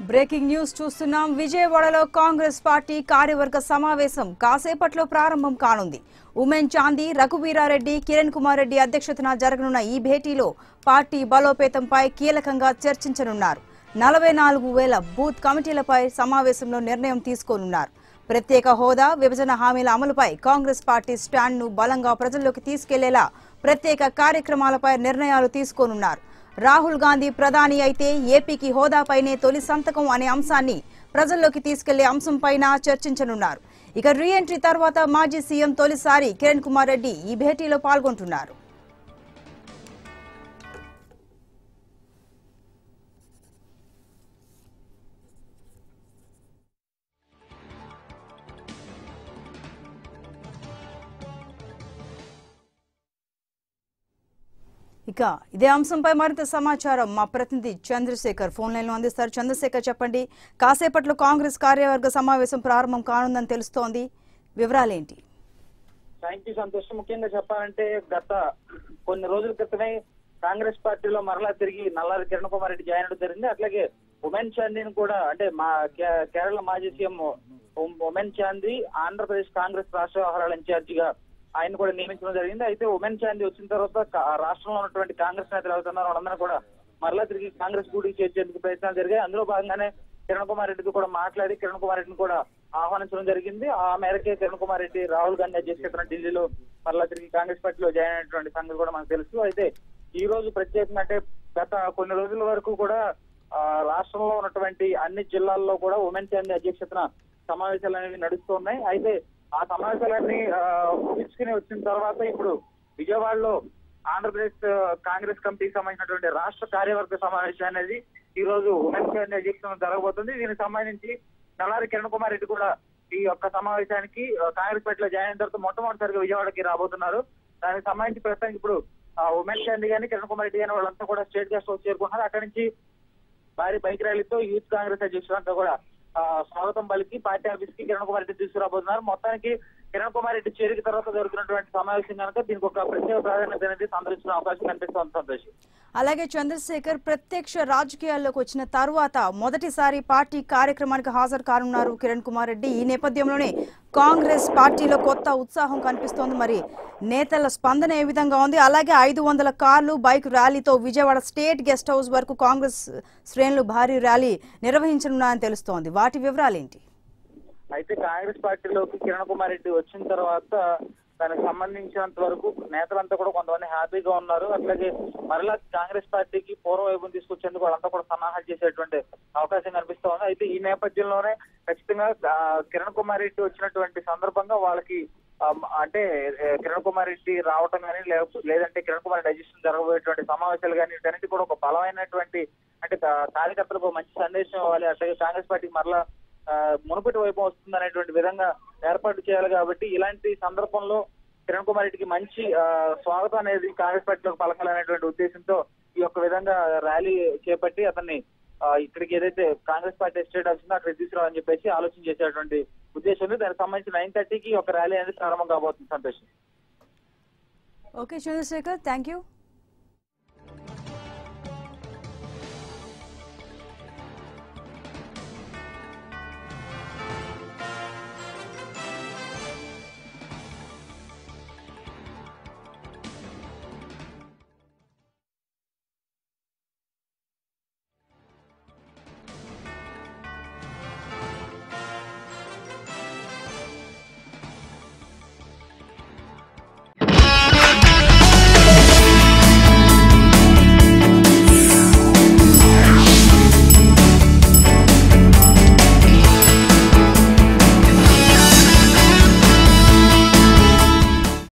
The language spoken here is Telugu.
బ్రేకింగ్ న్యూస్ చూస్తున్నాం విజయవాడలో కాంగ్రెస్ పార్టీ కార్యవర్గ సమావేశం కాసేపట్లో ప్రారంభం కానుంది ఉమెన్ చాందీ రఘువీరారెడ్డి కిరణ్ కుమార్ రెడ్డి అధ్యక్షతన జరగనున్న ఈ భేటీలో పార్టీ బలోపేతంపై కీలకంగా చర్చించనున్నారు నలభై నాలుగు వేల బూత్ కమిటీలపై సమావేశంలో నిర్ణయం తీసుకోనున్నారు ప్రత్యేక హోదా విభజన హామీల అమలుపై కాంగ్రెస్ పార్టీ స్టాండ్ను బలంగా ప్రజల్లోకి తీసుకెళ్లేలా ప్రత్యేక కార్యక్రమాలపై నిర్ణయాలు తీసుకోనున్నారు రాహుల్ గాంధీ ప్రధాని అయితే ఏపీకి హోదాపైనే తొలి సంతకం అనే అంశాన్ని ప్రజల్లోకి తీసుకెళ్లే అంశంపైన చర్చించనున్నారు ఇక రీఎంట్రీ తర్వాత మాజీ సీఎం తొలిసారి కిరణ్ కుమార్ రెడ్డి ఈ భేటీలో పాల్గొంటున్నారు ఇక ఇదే అంశంపై మరింత సమాచారం మా ప్రతినిధి చంద్రశేఖర్ ఫోన్ లైన్ లో అందిస్తారు చంద్రశేఖర్ చెప్పండి కాసేపట్లో కాంగ్రెస్ కార్యవర్గ సమావేశం ప్రారంభం కానుందని తెలుస్తోంది వివరాలేంటి థ్యాంక్ యూ సంతోష్ ముఖ్యంగా చెప్పాలంటే గత కొన్ని రోజుల క్రితమే కాంగ్రెస్ పార్టీలో మరలా తిరిగి నల్లారి కిరణ్ కుమార్ రెడ్డి జాయిన్ అవడం జరిగింది అట్లాగే ఉమెన్ చాందీని కూడా అంటే మా కే- కేరళ మాజీ సీఎం ఉమ్- ఉమెన్ చాందీ ఆంధ్రప్రదేశ్ కాంగ్రెస్ రాష్ట్ర వ్యవహారాల ఇన్ఛార్జిగా ఆయన కూడా నియమించడం జరిగింది అయితే ఉమెన్ చాందీ వచ్చిన తర్వాత కా- రాష్ట్రంలో ఉన్నటువంటి కాంగ్రెస్ నేతలు అవుతున్నారు వాళ్ళందరూ కూడా మరలా తిరిగి కాంగ్రెస్ గూడికి చేర్చేందుకు ప్రయత్నాలు జరిగాయి అందులో భాగంగానే కిరణ్ కుమార్ రెడ్డితో కూడా మాట్లాడి కిరణ్ కుమార్ రెడ్డిని కూడా ఆహ్వానించడం జరిగింది ఆ మేరకే కిరణ్ కుమార్ రెడ్డి రాహుల్ గాంధీ అధ్యక్షతన ఢిల్లీలో మరలా తిరిగి కాంగ్రెస్ పార్టీలో జాయిన్ అయినటువంటి సంగతి కూడా మనకు తెలుసు అయితే ఈ రోజు ప్రత్యేకంగా అంటే గత కొన్ని రోజుల వరకు కూడా ఆ, రాష్ట్రంలో ఉన్నటువంటి అన్ని జిల్లాల్లో కూడా ఉమెన్ చాందీ అధ్యక్షతన సమావేశాలు అనేవి నడుస్తున్నాయి అయితే ఆ సమావేశాలన్నీ ఆ, ముగించుకుని వచ్చిన తర్వాత ఇప్పుడు విజయవాడలో ఆంధ్రప్రదేశ్ ఆ, కాంగ్రెస్ కమిటీకి సంబంధించినటువంటి రాష్ట్ర కార్యవర్గ సమావేశం అనేది ఈ రోజు ఉమెన్ చాందీ అధ్యక్షతన జరగబోతుంది దీనికి సంబంధించి నల్లారి కిరణ్ కుమార్ రెడ్డి కూడా ఈ యొక్క సమావేశానికి ఆ, కాంగ్రెస్ పార్టీలో జాయిన్ అయిన తర్వాత మొట్టమొదటిసారిగా విజయవాడకి రాబోతున్నారు దానికి సంబంధించి ప్రస్తుతం ఇప్పుడు ఆ, ఉమెన్ చాందీ గాని కిరణ్ కుమార్ రెడ్డి గాని వాళ్ళంతా కూడా స్టేట్ గెస్ట్ హౌస్ చేరుకుంటున్నారు అక్కడి నుంచి భారీ బైక్ ర్యాలీతో యూత్ కాంగ్రెస్ అధ్యక్షులంతా కూడా ఆ, స్వాగతం పలికి పార్టీ ఆఫీస్ కి కిరణ్ కుమార్ రెడ్డి తీసుకురాబోతున్నారు మొత్తానికి కిరణ్ కుమార్ రెడ్డి చేరిక తర్వాత జరుగుతున్నటువంటి సమావేశం కనుక దీనికి ఒక ప్రత్యేక ప్రాధాన్యత అనేది సందర్శించిన అవకాశం కనిపిస్తోంది సంతోష్ అలాగే చంద్రశేఖర్ ప్రత్యక్ష రాజకీయాల్లోకి వచ్చిన తర్వాత మొదటిసారి పార్టీ కార్యక్రమానికి హాజరు కానున్నారు కిరణ్ కుమార్ రెడ్డి ఈ నేపథ్యంలోనే కాంగ్రెస్ పార్టీలో కొత్త ఉత్సాహం కనిపిస్తోంది మరి నేతల స్పందన ఏ విధంగా ఉంది అలాగే ఐదు వందల కార్లు బైక్ ర్యాలీతో విజయవాడ స్టేట్ గెస్ట్ హౌస్ వరకు కాంగ్రెస్ శ్రేణులు భారీ ర్యాలీ నిర్వహించనున్నారని తెలుస్తోంది వాటి వివరాలేంటి అయితే కాంగ్రెస్ పార్టీలోకి కిరణ్ కుమార్ రెడ్డి వచ్చిన తర్వాత దానికి సంబంధించినంత వరకు నేతలంతా కూడా కొంతమంది హ్యాపీగా ఉన్నారు అట్లాగే మరలా కాంగ్రెస్ పార్టీకి పూర్వ వైభవం తీసుకొచ్చేందుకు వాళ్ళంతా కూడా సన్నాహాలు చేసేటువంటి అవకాశం కనిపిస్తా ఉంది అయితే ఈ నేపథ్యంలోనే ఖచ్చితంగా ఆ, కిరణ్ కుమార్ రెడ్డి వచ్చినటువంటి సందర్భంగా వాళ్ళకి ఆ, అంటే ఏ, కిరణ్ కుమార్ రెడ్డి రావటం కానీ లేదంటే కిరణ్ కుమార్ రెడ్డి అజిషన్ జరగబోయేటువంటి సమావేశాలు కానీ వీటన్నిటి కూడా ఒక బలమైనటువంటి అంటే కా- కార్యకర్తలకు ఒక మంచి సందేశం ఇవ్వాలి అట్లాగే కాంగ్రెస్ పార్టీకి మరలా ఆ, మునుపటి వైపు వస్తుంది అనేటువంటి విధంగా ఏర్పాటు చేయాలి కాబట్టి ఇలాంటి సందర్భంలో కిరణ్ కుమార్ రెడ్డికి మంచి ఆ, స్వాగతం అనేది కాంగ్రెస్ పార్టీలోకి పలకాలనేటువంటి ఉద్దేశంతో ఈ యొక్క విధంగా ర్యాలీ చేపట్టి అతన్ని ఆ, ఇక్కడికి ఏదైతే కాంగ్రెస్ పార్టీ స్టేట్ ఆఫీస్ అక్కడ తీసుకురావాలని చెప్పేసి ఆలోచన చేసేటువంటి ఉద్దేశం ఉంది దానికి సంబంధించి నైన్ థర్టీకి ఒక ర్యాలీ అనేది ప్రారంభం కాబోతుంది Santosh okay Chandrasekhar thank you